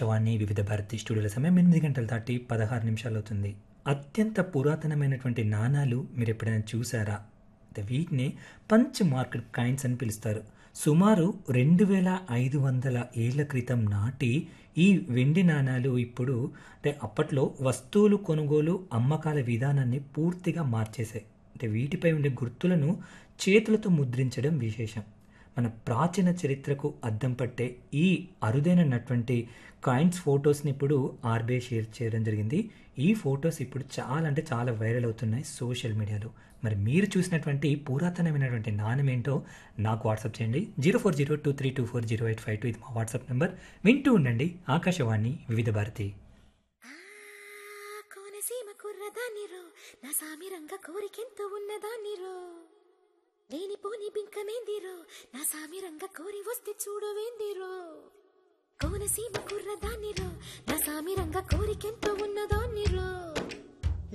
ఆకాశవాణి వివిధ భారతి స్టూడియోల సమయం ఎనిమిది గంటల దాటి పదహారు నిమిషాలు అవుతుంది అత్యంత పురాతనమైనటువంటి నాణాలు మీరు ఎప్పుడైనా చూసారా అంటే వీటిని పంచ్ మార్కెట్ కాయిన్స్ అని పిలుస్తారు సుమారు రెండు వేల ఐదు వందల ఏళ్ల క్రితం నాటి ఈ వెండి నాణాలు ఇప్పుడు అంటే అప్పట్లో వస్తువులు కొనుగోలు అమ్మకాల విధానాన్ని పూర్తిగా మార్చేశాయి అంటే వీటిపై ఉండే గుర్తులను చేతులతో ముద్రించడం విశేషం మన ప్రాచీన చరిత్రకు అద్దం పట్టే ఈ అరుదైనటువంటి కాయిన్స్ ఫొటోస్ని ఇప్పుడు ఆర్బీఐ షేర్ చేయడం జరిగింది ఈ ఫొటోస్ ఇప్పుడు చాలా అంటే చాలా వైరల్ అవుతున్నాయి సోషల్ మీడియాలో మరి మీరు చూసినటువంటి పురాతనమైనటువంటి నాణ్యం ఏంటో నాకు వాట్సాప్ చేయండి zero four zero two three two four zero eight five two ఇది మా వాట్సాప్ నెంబర్ వింటూ ఉండండి ఆకాశవాణి వివిధ భారతి ఆ కోనసీమ కుర్రదాన్నిరో నా సామిరంగ కోరికెంతో ఉన్నదాన్నిరో లేనిపోని బింకమేందిరో నా సామిరంగ కోరి వస్తే చూడవేందిరో కోనసీమ కుర్రదాన్నిరో నా సామిరంగ కోరికెంతో ఉన్నదాన్నిరో